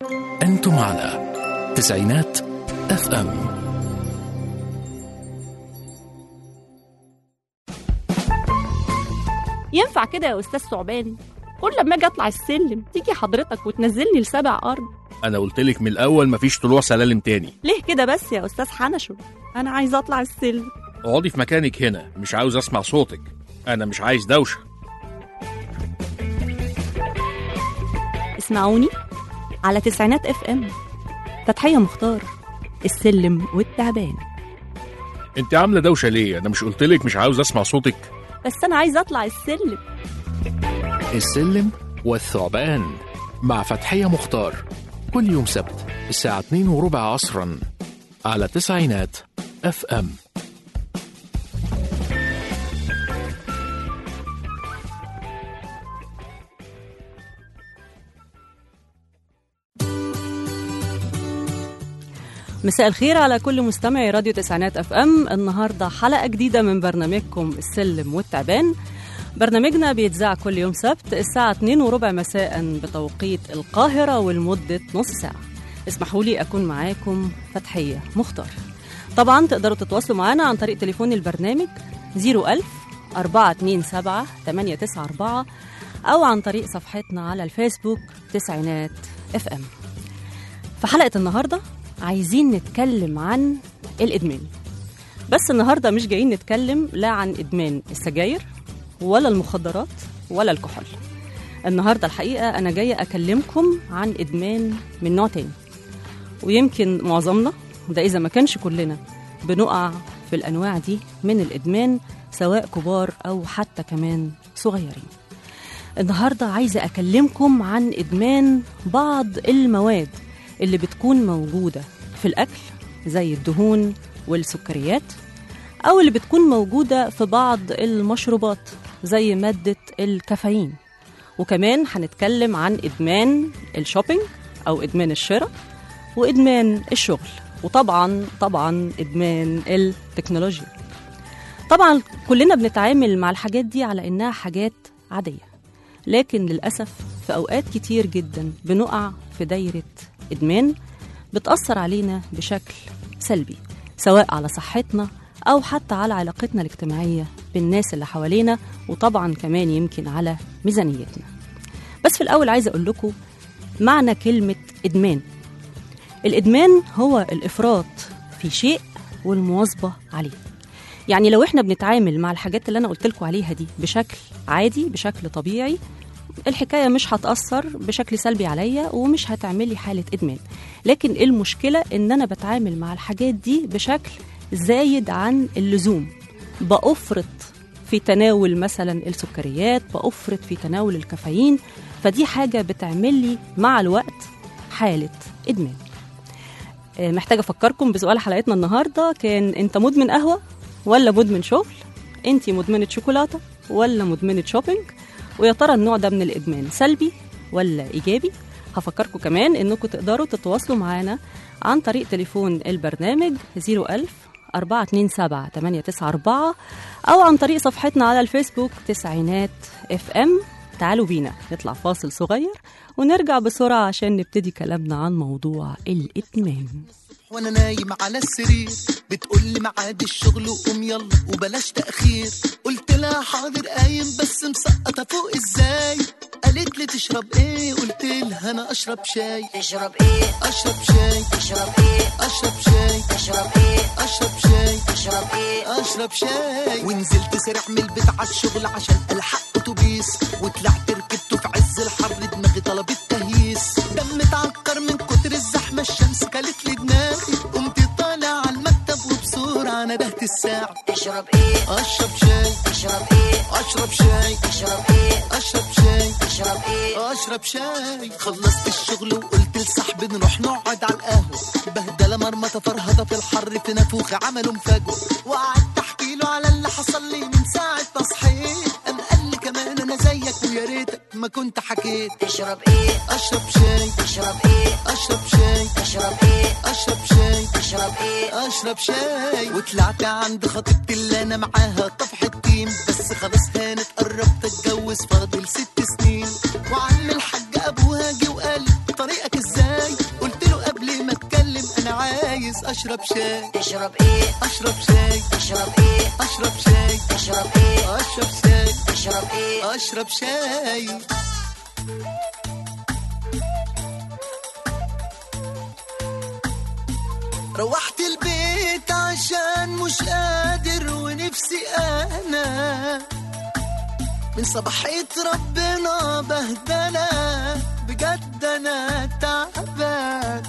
أنتم على تسعينات اف ام ينفع كده يا استاذ ثعبان كل لما اجي اطلع السلم تيجي حضرتك وتنزلني لسبع ارض انا قلت لك من الاول مفيش طلوع سلالم تاني ليه كده بس يا استاذ حنشو انا عايزه اطلع السلم اقعدي في مكانك هنا مش عاوز اسمع صوتك انا مش عايز دوشه اسمعوني على تسعينات اف ام فتحيه مختار السلم والتعبان انت عامله دوشه ليه انا مش قلت لك مش عاوز اسمع صوتك بس انا عايزه اطلع السلم السلم والثعبان مع فتحية مختار كل يوم سبت الساعة 2 وربع عصرا على تسعينات اف ام مساء الخير على كل مستمعي راديو تسعينات اف ام النهارده حلقه جديده من برنامجكم السلم والتعبان برنامجنا بيتذاع كل يوم سبت الساعة 2 وربع مساء بتوقيت القاهرة ولمدة نص ساعة اسمحوا لي أكون معاكم فتحية مختار طبعا تقدروا تتواصلوا معنا عن طريق تليفون البرنامج 01000 427 894 أو عن طريق صفحتنا على الفيسبوك تسعينات اف ام في حلقة النهاردة عايزين نتكلم عن الإدمان بس النهاردة مش جايين نتكلم لا عن إدمان السجاير ولا المخدرات ولا الكحول النهاردة الحقيقة أنا جاية أكلمكم عن إدمان من نوع تاني ويمكن معظمنا ده إذا ما كانش كلنا بنقع في الأنواع دي من الإدمان سواء كبار أو حتى كمان صغيرين النهاردة عايزة أكلمكم عن إدمان بعض المواد اللي بتكون موجودة في الأكل زي الدهون والسكريات أو اللي بتكون موجودة في بعض المشروبات زي مادة الكافيين وكمان هنتكلم عن إدمان الشوبينج أو إدمان الشراء وإدمان الشغل وطبعا طبعا إدمان التكنولوجيا طبعا كلنا بنتعامل مع الحاجات دي على إنها حاجات عادية لكن للأسف في أوقات كتير جدا بنقع في دايرة إدمان بتأثر علينا بشكل سلبي سواء على صحتنا أو حتى على علاقتنا الاجتماعية بالناس اللي حوالينا وطبعا كمان يمكن على ميزانيتنا بس في الأول عايزة أقول لكم معنى كلمة إدمان الإدمان هو الإفراط في شيء والمواظبة عليه يعني لو احنا بنتعامل مع الحاجات اللي أنا قلت لكم عليها دي بشكل عادي بشكل طبيعي الحكاية مش هتأثر بشكل سلبي عليا ومش هتعمل لي حالة إدمان لكن المشكلة إن أنا بتعامل مع الحاجات دي بشكل زايد عن اللزوم بأفرط في تناول مثلا السكريات بأفرط في تناول الكافيين فدي حاجة بتعمل لي مع الوقت حالة إدمان آه، محتاجة أفكركم بسؤال حلقتنا النهاردة كان أنت مدمن قهوة ولا مدمن شغل أنت مدمنة شوكولاتة ولا مدمنة شوبينج ويا ترى النوع ده من الإدمان سلبي ولا إيجابي هفكركم كمان إنكم تقدروا تتواصلوا معانا عن طريق تليفون البرنامج 01000 427 894 أو عن طريق صفحتنا على الفيسبوك تسعينات اف ام تعالوا بينا نطلع فاصل صغير ونرجع بسرعة عشان نبتدي كلامنا عن موضوع الإدمان وانا نايم على السرير بتقول لي ميعاد الشغل وقوم يلا وبلاش تاخير قلت لها حاضر قايم بس مسقطه فوق ازاي قالت لي تشرب ايه قلت لها انا اشرب شاي تشرب ايه اشرب شاي تشرب ايه اشرب شاي تشرب ايه اشرب شاي تشرب ايه اشرب شاي ونزلت سريع من البيت على الشغل عشان الحق اتوبيس وطلعت ركبته في عز الحر دماغي طلبت تهييس دم اتعكر من كتر الزحمه الشمس كلت لي دماغي قمت طالع على المكتب وبسرعه ندهت الساعه تشرب ايه اشرب شاي تشرب ايه اشرب شاي تشرب ايه اشرب شاي تشرب ايه اشرب شاي خلصت الشغل وقلت لصاحبي نروح نقعد على القهوه بهدله مرمطه فرهضه في الحر في نافوخ عملوا مفاجاه وقعدت احكي له على اللي حصل لي من ساعه ما صحيت قام قال لي كمان انا زيك ويا ريتك ما كنت حكيت تشرب ايه اشرب شاي تشرب ايه اشرب شاي تشرب ايه اشرب شاي تشرب ايه اشرب شاي وطلعت عند خطيبتي اللي انا معاها طفحة تيم بس خلاص هانت قربت اتجوز فاضل ست سنين وعم الحاج ابوها جه وقال طريقك ازاي اشرب شاي تشرب ايه اشرب شاي تشرب ايه اشرب شاي تشرب ايه اشرب شاي تشرب ايه اشرب شاي روحت البيت عشان مش قادر ونفسي انا من صباحية ربنا بهدلة بجد انا تعبان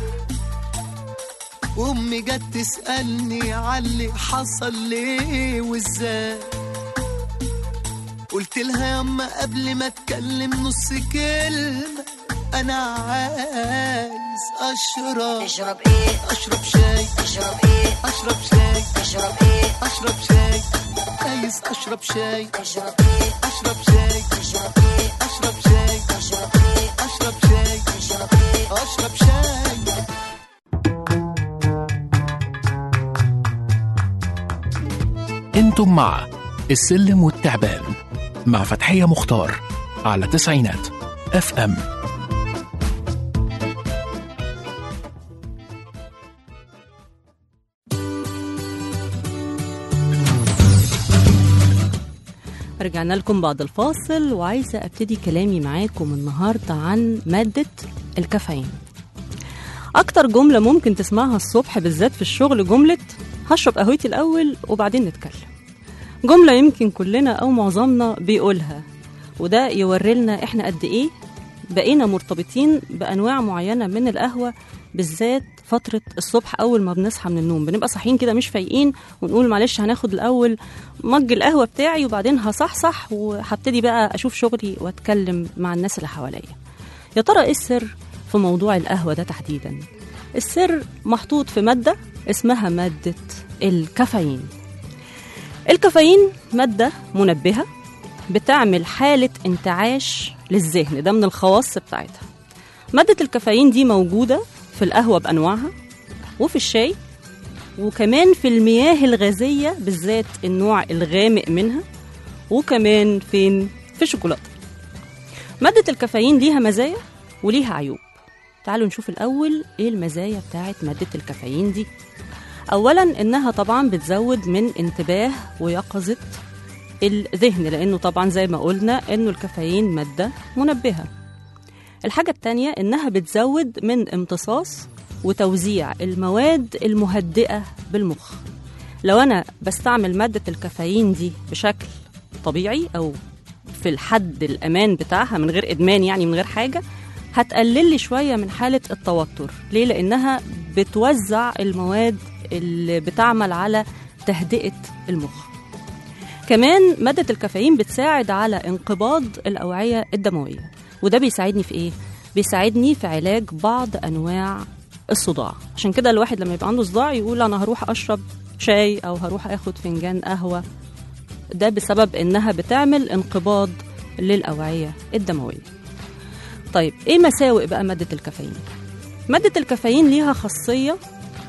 وامي جت تسألني عاللي حصل ليه وازاي قلت لها ياما قبل ما اتكلم نص كلمة انا عايز اشرب تشرب ايه اشرب شاي تشرب ايه اشرب شاي تشرب ايه اشرب شاي عايز اشرب شاي تشرب ايه اشرب شاي تشرب ايه اشرب شاي تشرب ايه اشرب شاي تشرب ايه اشرب شاي انتم مع السلم والتعبان مع فتحية مختار على تسعينات اف ام رجعنا لكم بعد الفاصل وعايزة أبتدي كلامي معاكم النهاردة عن مادة الكافيين أكتر جملة ممكن تسمعها الصبح بالذات في الشغل جملة هشرب قهوتي الأول وبعدين نتكلم جملة يمكن كلنا أو معظمنا بيقولها وده يوري لنا إحنا قد إيه بقينا مرتبطين بأنواع معينة من القهوة بالذات فترة الصبح أول ما بنصحى من النوم بنبقى صاحيين كده مش فايقين ونقول معلش هناخد الأول مج القهوة بتاعي وبعدين هصحصح وهبتدي بقى أشوف شغلي وأتكلم مع الناس اللي حواليا يا ترى إيه السر في موضوع القهوة ده تحديدا السر محطوط في مادة اسمها مادة الكافيين الكافيين مادة منبهة بتعمل حالة انتعاش للذهن ده من الخواص بتاعتها مادة الكافيين دي موجودة في القهوة بأنواعها وفي الشاي وكمان في المياه الغازية بالذات النوع الغامق منها وكمان فين في الشوكولاتة مادة الكافيين ليها مزايا وليها عيوب تعالوا نشوف الأول إيه المزايا بتاعت مادة الكافيين دي أولا إنها طبعا بتزود من انتباه ويقظة الذهن لأنه طبعا زي ما قلنا إنه الكافيين مادة منبهة الحاجة التانية إنها بتزود من امتصاص وتوزيع المواد المهدئة بالمخ لو أنا بستعمل مادة الكافيين دي بشكل طبيعي أو في الحد الأمان بتاعها من غير إدمان يعني من غير حاجة هتقلل لي شوية من حالة التوتر ليه؟ لأنها بتوزع المواد اللي بتعمل على تهدئة المخ كمان مادة الكافيين بتساعد على انقباض الأوعية الدموية وده بيساعدني في إيه؟ بيساعدني في علاج بعض أنواع الصداع عشان كده الواحد لما يبقى عنده صداع يقول أنا هروح أشرب شاي أو هروح أخد فنجان قهوة ده بسبب إنها بتعمل انقباض للأوعية الدموية طيب إيه مساوئ بقى مادة الكافيين؟ مادة الكافيين ليها خاصية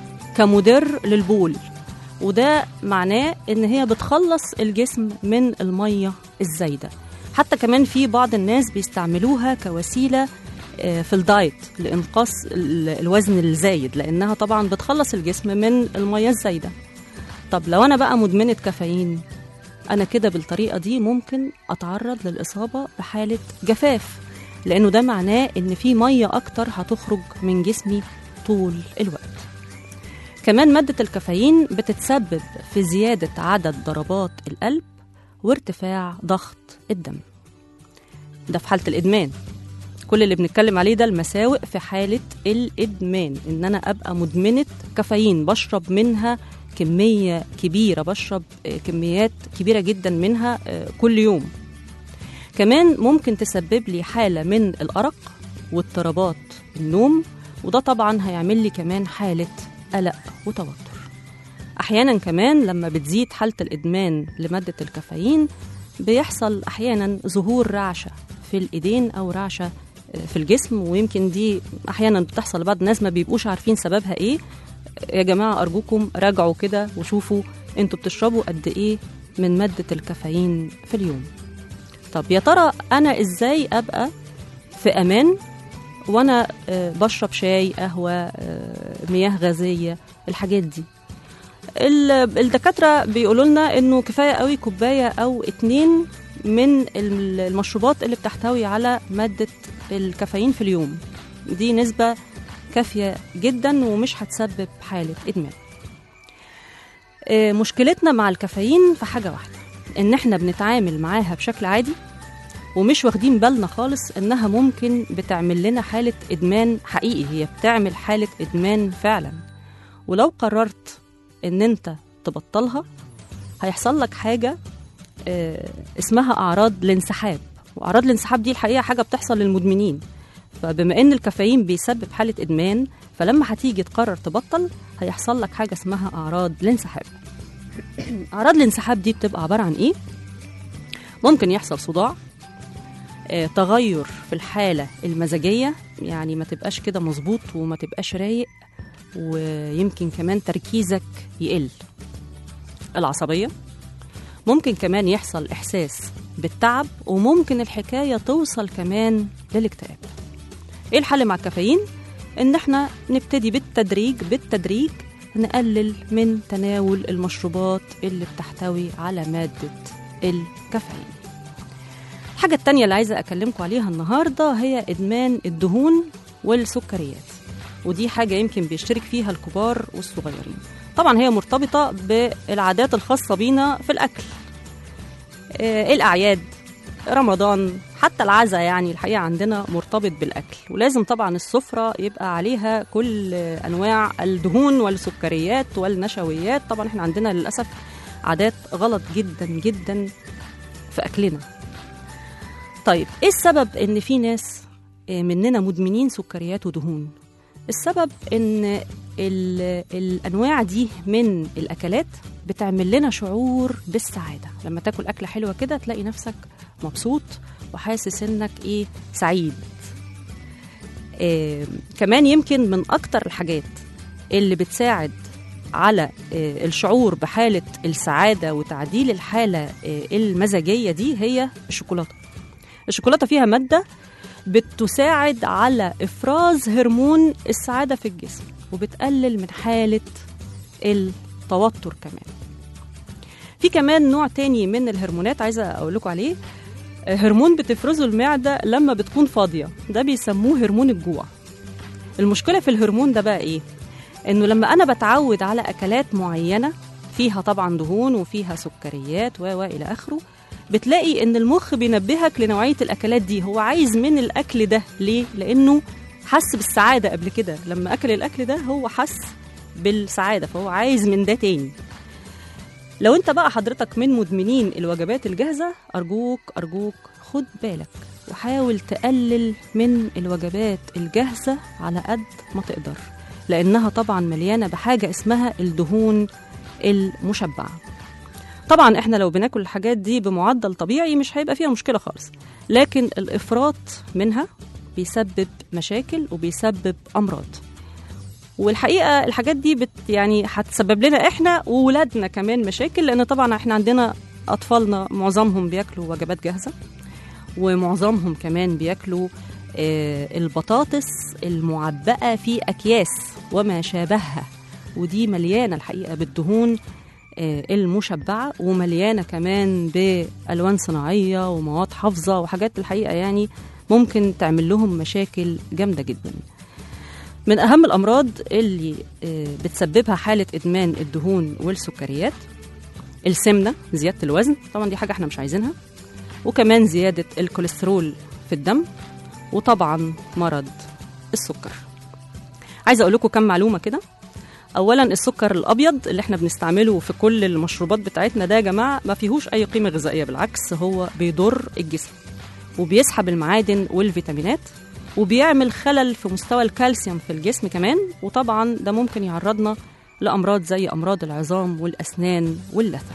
كمدر للبول وده معناه ان هي بتخلص الجسم من الميه الزايده حتى كمان في بعض الناس بيستعملوها كوسيله آه، في الدايت لانقاص ال- الوزن الزايد لانها طبعا بتخلص الجسم من الميه الزايده طب لو انا بقى مدمنه كافيين انا كده بالطريقه دي ممكن اتعرض للاصابه بحاله جفاف لانه ده معناه ان في ميه اكتر هتخرج من جسمي طول الوقت كمان مادة الكافيين بتتسبب في زيادة عدد ضربات القلب وارتفاع ضغط الدم ده في حالة الإدمان كل اللي بنتكلم عليه ده المساوئ في حالة الإدمان إن أنا أبقى مدمنة كافيين بشرب منها كمية كبيرة بشرب آه، كميات كبيرة جدا منها آه، كل يوم كمان ممكن تسبب لي حالة من الأرق واضطرابات النوم وده طبعا هيعمل لي كمان حالة قلق وتوتر أحيانا كمان لما بتزيد حالة الإدمان لمادة الكافيين بيحصل أحيانا ظهور رعشة في الإيدين أو رعشة في الجسم ويمكن دي أحيانا بتحصل لبعض الناس ما بيبقوش عارفين سببها إيه يا جماعة أرجوكم راجعوا كده وشوفوا أنتوا بتشربوا قد إيه من مادة الكافيين في اليوم طب يا ترى أنا إزاي أبقى في أمان وانا آه، بشرب شاي قهوه آه، مياه غازيه الحاجات دي ال- الدكاتره بيقولوا لنا انه كفايه قوي كوبايه او اتنين من الم- المشروبات اللي بتحتوي على ماده الكافيين في اليوم دي نسبه كافيه جدا ومش هتسبب حاله ادمان آه، مشكلتنا مع الكافيين في حاجه واحده ان احنا بنتعامل معاها بشكل عادي ومش واخدين بالنا خالص انها ممكن بتعمل لنا حاله ادمان حقيقي هي بتعمل حاله ادمان فعلا ولو قررت ان انت تبطلها هيحصل لك حاجه آه، اسمها اعراض الانسحاب واعراض الانسحاب دي الحقيقه حاجه بتحصل للمدمنين فبما ان الكافيين بيسبب حاله ادمان فلما هتيجي تقرر تبطل هيحصل لك حاجه اسمها اعراض الانسحاب اعراض الانسحاب دي بتبقى عباره عن ايه ممكن يحصل صداع آه، تغير في الحاله المزاجيه يعني ما تبقاش كده مظبوط وما تبقاش رايق ويمكن كمان تركيزك يقل العصبيه ممكن كمان يحصل احساس بالتعب وممكن الحكايه توصل كمان للاكتئاب ايه الحل مع الكافيين ان احنا نبتدي بالتدريج بالتدريج نقلل من تناول المشروبات اللي بتحتوي على ماده الكافيين الحاجة التانية اللي عايزة أكلمكم عليها النهاردة هي إدمان الدهون والسكريات ودي حاجة يمكن بيشترك فيها الكبار والصغيرين طبعا هي مرتبطة بالعادات الخاصة بينا في الأكل آه، الأعياد رمضان حتى العزاء يعني الحقيقة عندنا مرتبط بالأكل ولازم طبعا السفرة يبقى عليها كل أنواع الدهون والسكريات والنشويات طبعا احنا عندنا للأسف عادات غلط جدا جدا في أكلنا طيب ايه السبب ان في ناس آه، مننا مدمنين سكريات ودهون السبب ان ال- الانواع دي من الاكلات بتعمل لنا شعور بالسعاده لما تاكل اكله حلوه كده تلاقي نفسك مبسوط وحاسس انك ايه سعيد آه كمان يمكن من اكتر الحاجات اللي بتساعد على آه الشعور بحاله السعاده وتعديل الحاله آه المزاجيه دي هي الشوكولاته الشوكولاته فيها ماده بتساعد على افراز هرمون السعاده في الجسم وبتقلل من حاله التوتر كمان في كمان نوع تاني من الهرمونات عايزه اقول لكم عليه آه، هرمون بتفرزه المعده لما بتكون فاضيه ده بيسموه هرمون الجوع المشكله في الهرمون ده بقى ايه انه لما انا بتعود على اكلات معينه فيها طبعا دهون وفيها سكريات و و الى اخره بتلاقي ان المخ بينبهك لنوعيه الاكلات دي هو عايز من الاكل ده ليه لانه حس بالسعاده قبل كده لما اكل الاكل ده هو حس بالسعاده فهو عايز من ده تاني لو انت بقى حضرتك من مدمنين الوجبات الجاهزه ارجوك ارجوك خد بالك وحاول تقلل من الوجبات الجاهزه على قد ما تقدر لانها طبعا مليانه بحاجه اسمها الدهون المشبعه طبعا احنا لو بناكل الحاجات دي بمعدل طبيعي مش هيبقى فيها مشكله خالص لكن الافراط منها بيسبب مشاكل وبيسبب امراض والحقيقه الحاجات دي بت يعني هتسبب لنا احنا وولادنا كمان مشاكل لان طبعا احنا عندنا اطفالنا معظمهم بياكلوا وجبات جاهزه ومعظمهم كمان بياكلوا آه، البطاطس المعبأة في أكياس وما شابهها ودي مليانة الحقيقة بالدهون آه، المشبعة ومليانة كمان بألوان صناعية ومواد حافظة وحاجات الحقيقة يعني ممكن تعمل لهم مشاكل جامدة جدا من أهم الأمراض اللي آه، بتسببها حالة إدمان الدهون والسكريات السمنة زيادة الوزن طبعا دي حاجة احنا مش عايزينها وكمان زيادة الكوليسترول في الدم وطبعا مرض السكر عايزة أقول لكم كم معلومة كده اولا السكر الابيض اللي احنا بنستعمله في كل المشروبات بتاعتنا ده يا جماعه ما فيهوش اي قيمه غذائيه بالعكس هو بيضر الجسم وبيسحب المعادن والفيتامينات وبيعمل خلل في مستوى الكالسيوم في الجسم كمان وطبعا ده ممكن يعرضنا لامراض زي امراض العظام والاسنان واللثه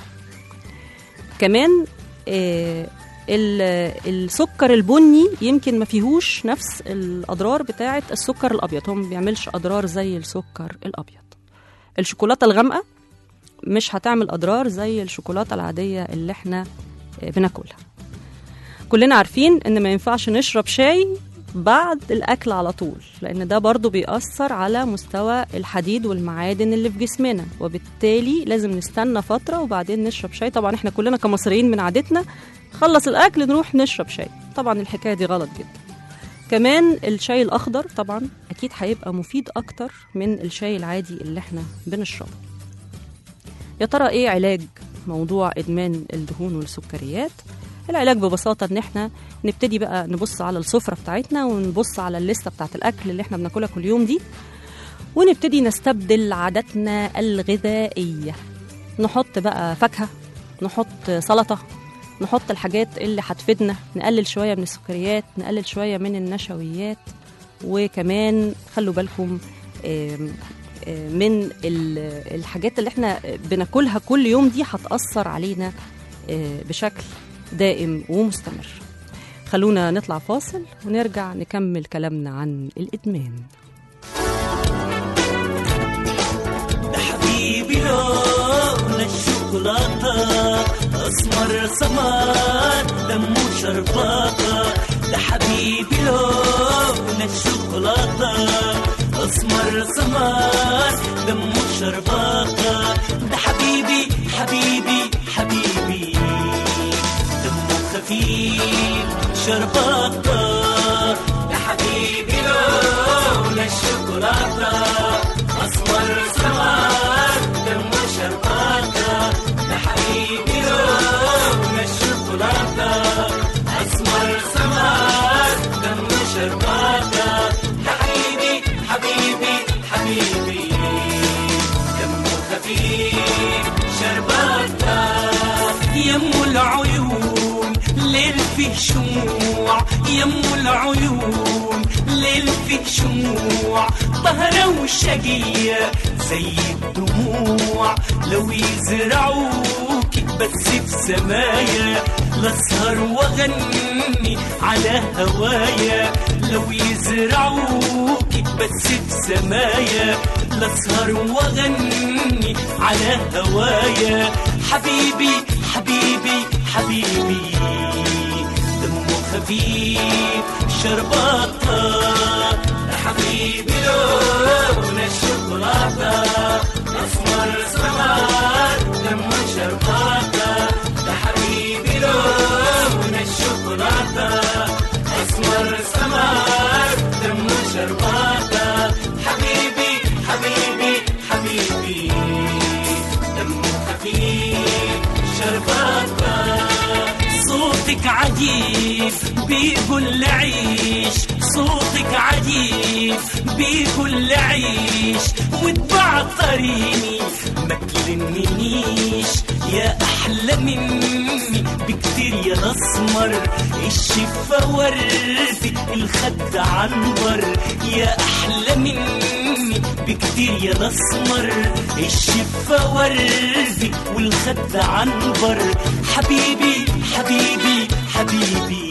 كمان آه ال- السكر البني يمكن ما فيهوش نفس الاضرار بتاعه السكر الابيض هو ما بيعملش اضرار زي السكر الابيض الشوكولاته الغامقه مش هتعمل اضرار زي الشوكولاته العاديه اللي احنا آه، بناكلها كلنا عارفين ان ما ينفعش نشرب شاي بعد الأكل على طول لأن ده برضو بيأثر على مستوى الحديد والمعادن اللي في جسمنا وبالتالي لازم نستنى فترة وبعدين نشرب شاي طبعا احنا كلنا كمصريين من عادتنا خلص الأكل نروح نشرب شاي طبعا الحكاية دي غلط جدا كمان الشاي الأخضر طبعا أكيد هيبقى مفيد أكتر من الشاي العادي اللي احنا بنشربه يا ترى ايه علاج موضوع ادمان الدهون والسكريات العلاج ببساطة ان احنا نبتدي بقى نبص على السفرة بتاعتنا ونبص على الليستة بتاعت الاكل اللي احنا بناكلها كل يوم دي ونبتدي نستبدل عاداتنا الغذائية نحط بقى فاكهة نحط سلطة نحط الحاجات اللي هتفيدنا نقلل شوية من السكريات نقلل شوية من النشويات وكمان خلوا بالكم آم، آه، من ال- الحاجات اللي احنا بناكلها كل يوم دي هتأثر علينا آه، بشكل دائم ومستمر خلونا نطلع فاصل ونرجع نكمل كلامنا عن الإدمان ده حبيبي لون الشوكولاتة أسمر سمر دمه شرباتة ده حبيبي لون الشوكولاتة أسمر سمر دمه شرباتة ده حبيبي حبيبي حبيبي دمه خفيف شرباتة ده حبيبي لون الشوكولاتة أسمر سمر دمه شرباتة ده حبيبي لون الشوكولاتة أسمر سمر دمه شرباتة ده حبيبي حبيبي حبيبي دمه خفيف شرباتة يمو العيون ليل فيه شموع يمو العيون ليل فيه شموع طهرة وشقية زي الدموع لو يزرعوك بس في سمايا لاسهر واغني على هوايا لو يزرعوك بس في سمايا لاسهر واغني على هوايا حبيبي حبيبي حبيبي دمه خفيف شرباتة حبيبي لون الشوكولاتة أسمر سمر دمه شرباتة ده حبيبي لون الشوكولاتة أسمر سمر دمه شرباتة حبيبي حبيبي حبيبي دمه خفيف شرباتة صوتك عجيب بيقول عيش صوتك عجيب بيقول عيش وتبعطريني ما تلمنيش يا احلى مني بكتير يا الاسمر الشفا وردي الخد عنبر يا احلى مني بكتير يا الاسمر الشفا وردي والخد عنبر حبيبي حبيبي حبيبي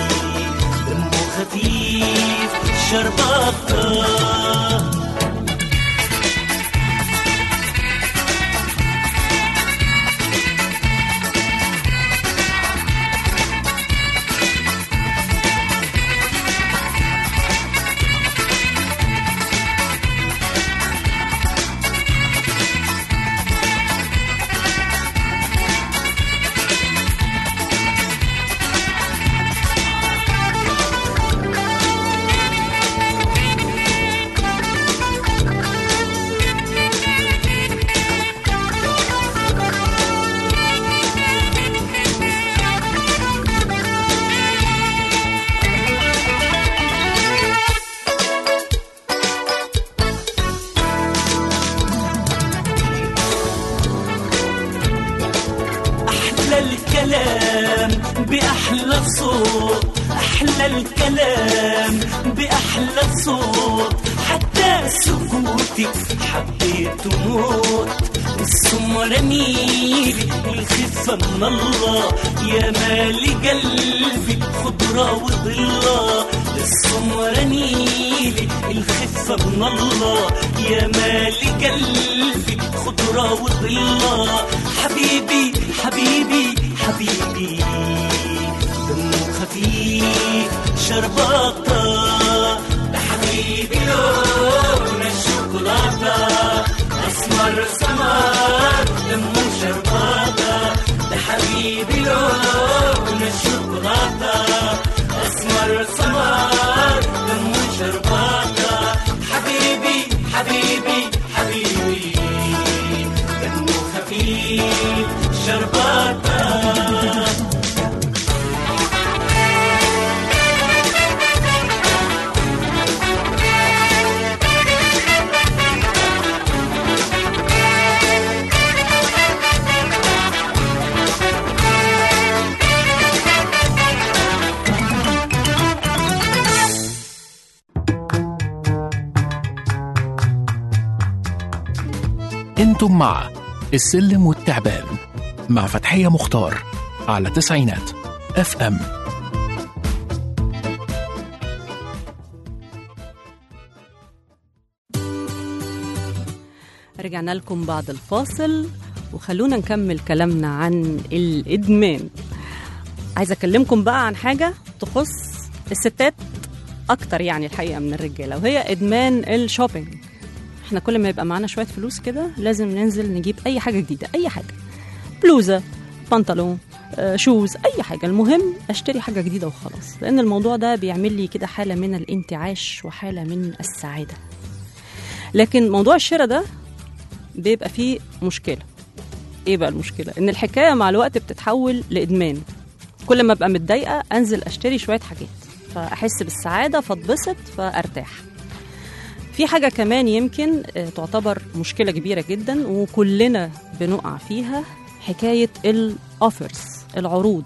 دمه خفيف شرباتة أحلى الكلام بأحلى صوت أحلى الكلام بأحلى صوت حتى سكوتك حبيت موت السمرة ميلي الخفة من الله يا مالي قلبي خضرة وضلة السمرة نيلي الخفة من الله يا مالي قلبي خضرة وضلة حبيبي حبيبي حبيبي دمه خفيف شرباطة ده حبيبي لون الشوكولاتة أسمر سمر دمه شرباطة ده حبيبي لون الشوكولاتة أسمر سمر دمه شرباطة حبيبي حبيبي حبيبي دمه خفيف شرباطة انتم مع السلم والتعبان مع فتحية مختار على تسعينات اف ام رجعنا لكم بعد الفاصل وخلونا نكمل كلامنا عن الإدمان عايزة أكلمكم بقى عن حاجة تخص الستات أكتر يعني الحقيقة من الرجالة وهي إدمان الشوبينج احنا كل ما يبقى معانا شوية فلوس كده لازم ننزل نجيب أي حاجة جديدة أي حاجة بلوزة بنطلون آه، شوز أي حاجة المهم أشتري حاجة جديدة وخلاص لأن الموضوع ده بيعمل لي كده حالة من الانتعاش وحالة من السعادة لكن موضوع الشراء ده بيبقى فيه مشكلة ايه بقى المشكلة ان الحكاية مع الوقت بتتحول لإدمان كل ما ابقى متضايقة انزل اشتري شوية حاجات فاحس بالسعادة فاتبسط فارتاح في حاجة كمان يمكن آه، تعتبر مشكلة كبيرة جدا وكلنا بنقع فيها حكاية الأوفرز العروض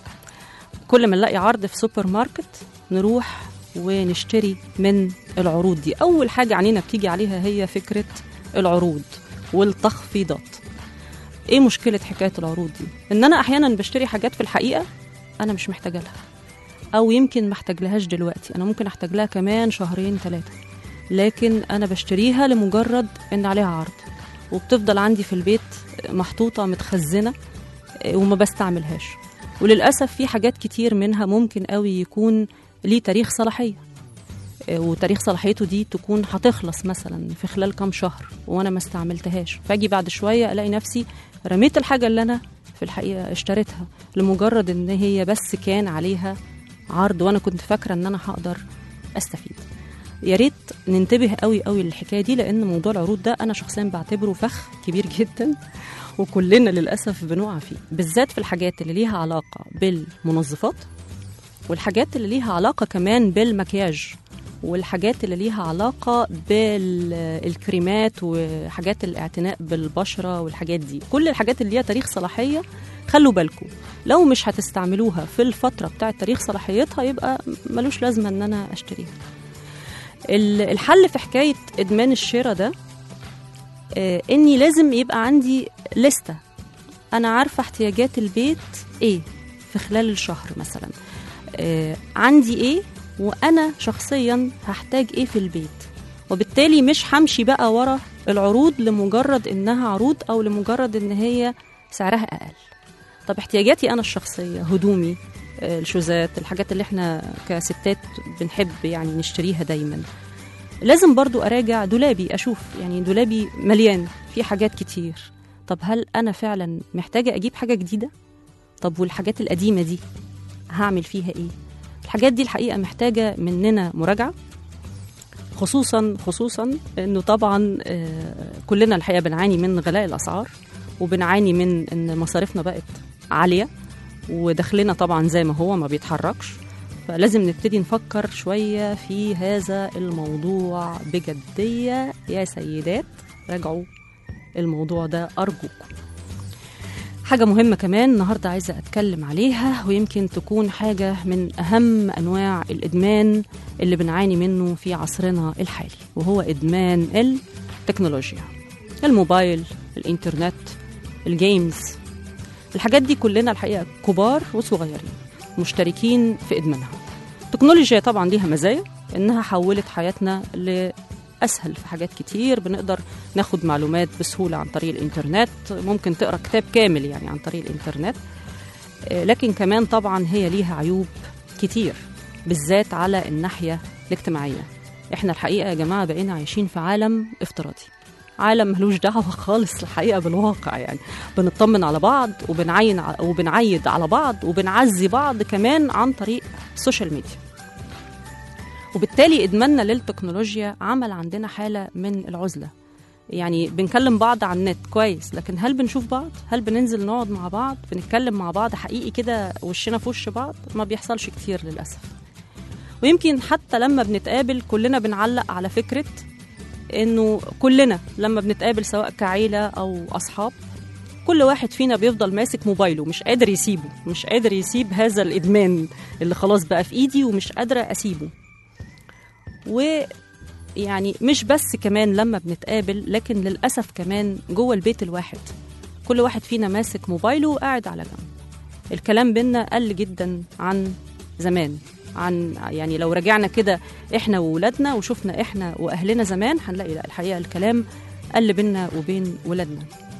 كل ما نلاقي عرض في سوبر ماركت نروح ونشتري من العروض دي أول حاجة عنينا بتيجي عليها هي فكرة العروض والتخفيضات ايه مشكلة حكاية العروض دي؟ ان انا احيانا بشتري حاجات في الحقيقة انا مش محتاجة لها او يمكن محتاج لهاش دلوقتي انا ممكن احتاج لها كمان شهرين ثلاثة لكن انا بشتريها لمجرد ان عليها عرض وبتفضل عندي في البيت محطوطة متخزنة آه، وما بستعملهاش وللأسف في حاجات كتير منها ممكن قوي يكون ليه تاريخ صلاحية آه، وتاريخ صلاحيته دي تكون هتخلص مثلا في خلال كام شهر وانا ما استعملتهاش فاجي بعد شويه الاقي نفسي رميت الحاجه اللي انا في الحقيقه اشتريتها لمجرد ان هي بس كان عليها عرض وانا كنت فاكره ان انا هقدر استفيد يا ريت ننتبه قوي قوي للحكايه دي لان موضوع العروض ده انا شخصيا بعتبره فخ كبير جدا وكلنا للاسف بنقع فيه بالذات في الحاجات اللي ليها علاقه بالمنظفات والحاجات اللي ليها علاقه كمان بالمكياج والحاجات اللي ليها علاقة بالكريمات وحاجات الاعتناء بالبشرة والحاجات دي كل الحاجات اللي ليها تاريخ صلاحية خلوا بالكم لو مش هتستعملوها في الفترة بتاعة تاريخ صلاحيتها يبقى ملوش لازمة ان انا اشتريها ال- الحل في حكاية ادمان الشراء ده آه، اني لازم يبقى عندي لستة انا عارفة احتياجات البيت ايه في خلال الشهر مثلا آه، عندي ايه وانا شخصيا هحتاج ايه في البيت وبالتالي مش همشي بقى ورا العروض لمجرد انها عروض او لمجرد ان هي سعرها اقل طب احتياجاتي انا الشخصيه هدومي آه، الشوزات الحاجات اللي احنا كستات بنحب يعني نشتريها دايما لازم برضو اراجع دولابي اشوف يعني دولابي مليان في حاجات كتير طب هل انا فعلا محتاجه اجيب حاجه جديده طب والحاجات القديمه دي هعمل فيها ايه الحاجات دي الحقيقه محتاجه مننا مراجعه خصوصا خصوصا انه طبعا آه، كلنا الحقيقه بنعاني من غلاء الاسعار وبنعاني من ان مصاريفنا بقت عاليه ودخلنا طبعا زي ما هو ما بيتحركش فلازم نبتدي نفكر شويه في هذا الموضوع بجديه يا سيدات راجعوا الموضوع ده ارجوكم حاجة مهمة كمان النهاردة عايزة أتكلم عليها ويمكن تكون حاجة من أهم أنواع الإدمان اللي بنعاني منه في عصرنا الحالي وهو إدمان التكنولوجيا الموبايل الإنترنت الجيمز الحاجات دي كلنا الحقيقة كبار وصغيرين مشتركين في إدمانها التكنولوجيا طبعا ليها مزايا إنها حولت حياتنا لأسهل في حاجات كتير بنقدر ناخد معلومات بسهولة عن طريق الإنترنت ممكن تقرأ كتاب كامل يعني عن طريق الإنترنت آه، لكن كمان طبعا هي ليها عيوب كتير بالذات على الناحية الاجتماعية احنا الحقيقة يا جماعة بقينا عايشين في عالم افتراضي عالم ملوش دعوة خالص الحقيقة بالواقع يعني بنطمن على بعض وبنعين ع- وبنعيد على بعض وبنعزي بعض كمان عن طريق السوشيال ميديا وبالتالي إدماننا للتكنولوجيا عمل عندنا حالة من العزلة يعني بنكلم بعض على النت كويس لكن هل بنشوف بعض؟ هل بننزل نقعد مع بعض؟ بنتكلم مع بعض حقيقي كده وشنا في وش بعض؟ ما بيحصلش كتير للأسف ويمكن حتى لما بنتقابل كلنا بنعلق على فكرة انه كلنا لما بنتقابل سواء كعيلة او اصحاب كل واحد فينا بيفضل ماسك موبايله مش قادر يسيبه مش قادر يسيب هذا الادمان اللي خلاص بقى في ايدي ومش قادرة اسيبه ويعني مش بس كمان لما بنتقابل لكن للاسف كمان جوه البيت الواحد كل واحد فينا ماسك موبايله وقاعد على جنب الكلام بينا قل جدا عن زمان عن يعني لو رجعنا كده احنا وولادنا وشفنا احنا واهلنا زمان هنلاقي لا الحقيقه الكلام قل بينا وبين ولادنا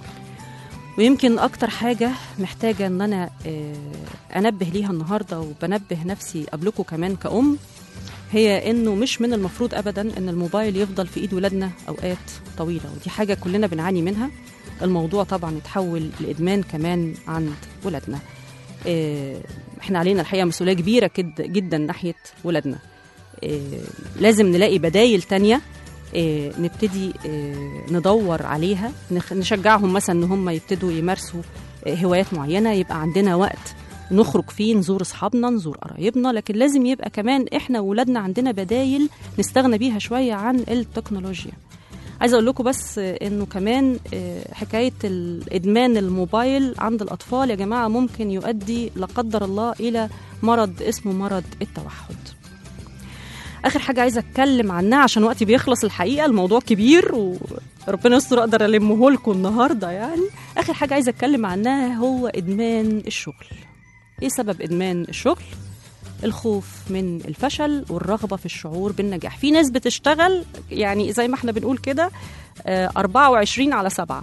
ويمكن اكتر حاجه محتاجه ان انا آه، انبه ليها النهارده وبنبه نفسي قبلكم كمان كأم هي انه مش من المفروض ابدا ان الموبايل يفضل في ايد ولادنا اوقات طويله ودي حاجه كلنا بنعاني منها الموضوع طبعا اتحول لادمان كمان عند ولادنا آه، احنا علينا الحقيقه مسؤوليه كبيره كد جدا ناحيه ولادنا آه، لازم نلاقي بدايل تانية آه، نبتدي آه، ندور عليها نخ- نشجعهم مثلا ان هم يبتدوا يمارسوا آه، هوايات معينه يبقى عندنا وقت نخرج فيه نزور اصحابنا نزور قرايبنا لكن لازم يبقى كمان احنا وولادنا عندنا بدايل نستغنى بيها شويه عن التكنولوجيا عايزه اقول لكم بس آه، انه كمان آه، حكايه الادمان الموبايل عند الاطفال يا جماعه ممكن يؤدي لا قدر الله الى مرض اسمه مرض التوحد اخر حاجه عايزه اتكلم عنها عشان وقتي بيخلص الحقيقه الموضوع كبير وربنا يستر اقدر المه لكم النهارده يعني اخر حاجه عايزه اتكلم عنها هو ادمان الشغل ايه سبب ادمان الشغل الخوف من الفشل والرغبه في الشعور بالنجاح في ناس بتشتغل يعني زي ما احنا بنقول كده آه، 24 على 7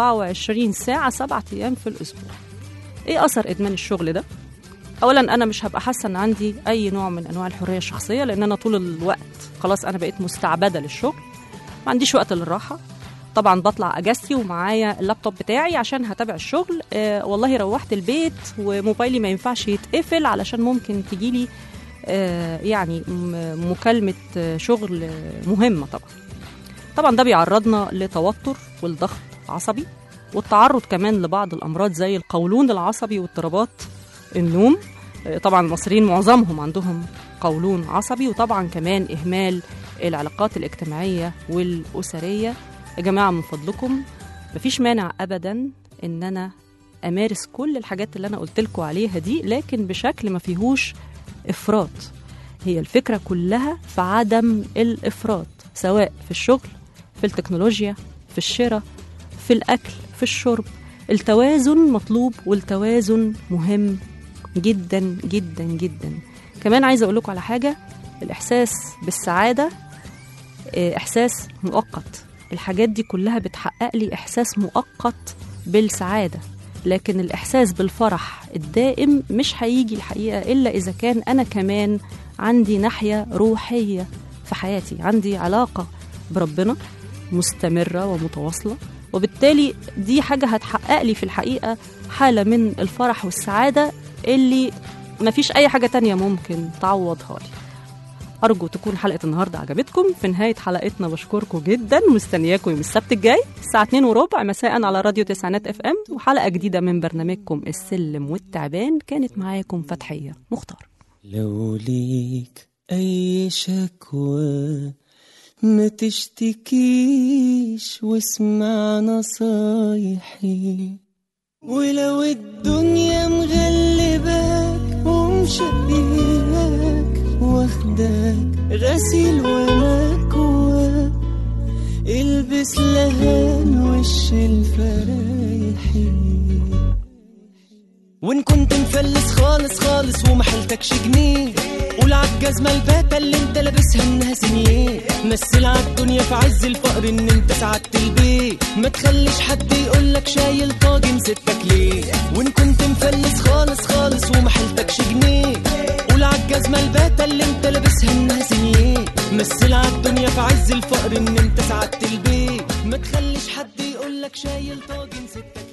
24 ساعه 7 ايام في الاسبوع ايه اثر ادمان الشغل ده اولا انا مش هبقى حاسه ان عندي اي نوع من انواع الحريه الشخصيه لان انا طول الوقت خلاص انا بقيت مستعبده للشغل ما عنديش وقت للراحه طبعا بطلع اجازتي ومعايا اللابتوب بتاعي عشان هتابع الشغل آه والله روحت البيت وموبايلي ما ينفعش يتقفل علشان ممكن تجيلي آه يعني م- مكالمه آه، شغل آه، مهمه طبعا طبعا ده بيعرضنا لتوتر والضغط عصبي والتعرض كمان لبعض الامراض زي القولون العصبي واضطرابات النوم آه، طبعا المصريين معظمهم عندهم قولون عصبي وطبعا كمان اهمال العلاقات الاجتماعيه والاسريه يا جماعه من فضلكم مفيش مانع ابدا ان انا امارس كل الحاجات اللي انا قلت لكم عليها دي لكن بشكل ما فيهوش افراط هي الفكره كلها في عدم الافراط سواء في الشغل في التكنولوجيا في الشراء في الاكل في الشرب التوازن مطلوب والتوازن مهم جدا جدا جدا كمان عايزه اقول لكم على حاجه الاحساس بالسعاده آه، احساس مؤقت الحاجات دي كلها بتحقق لي احساس مؤقت بالسعاده لكن الاحساس بالفرح الدائم مش هيجي الحقيقه الا اذا كان انا كمان عندي ناحيه روحيه في حياتي عندي علاقه بربنا مستمره ومتواصله وبالتالي دي حاجه هتحقق لي في الحقيقه حاله من الفرح والسعاده اللي مفيش اي حاجه تانية ممكن تعوضها لي أرجو تكون حلقة النهاردة عجبتكم في نهاية حلقتنا بشكركم جدا مستنياكم يوم السبت الجاي الساعة 2 وربع مساء على راديو تسعينات اف ام وحلقة جديدة من برنامجكم السلم والتعبان كانت معاكم فتحية مختار لو ليك أي شكوى ما تشتكيش واسمع نصايحي ولو الدنيا مغلباك ومشقياك واخداك غسيل ومكواك البس لهان وش الفرايحي وان كنت مفلس خالص خالص وما حيلتكش جنيه قول عالجزمة الباتة اللي انت لابسها انها سنيه مثل عالدنيا في عز الفقر ان انت سعدت البيت ما تخليش حد يقولك شايل طاجن ستك ليه وان كنت مفلس خالص خالص وما حيلتكش جنيه قول عالجزمة الباتة اللي انت لابسها انها سنيه مثل عالدنيا في عز الفقر ان انت سعدت البيت ما تخليش حد يقولك شايل طاجن ستك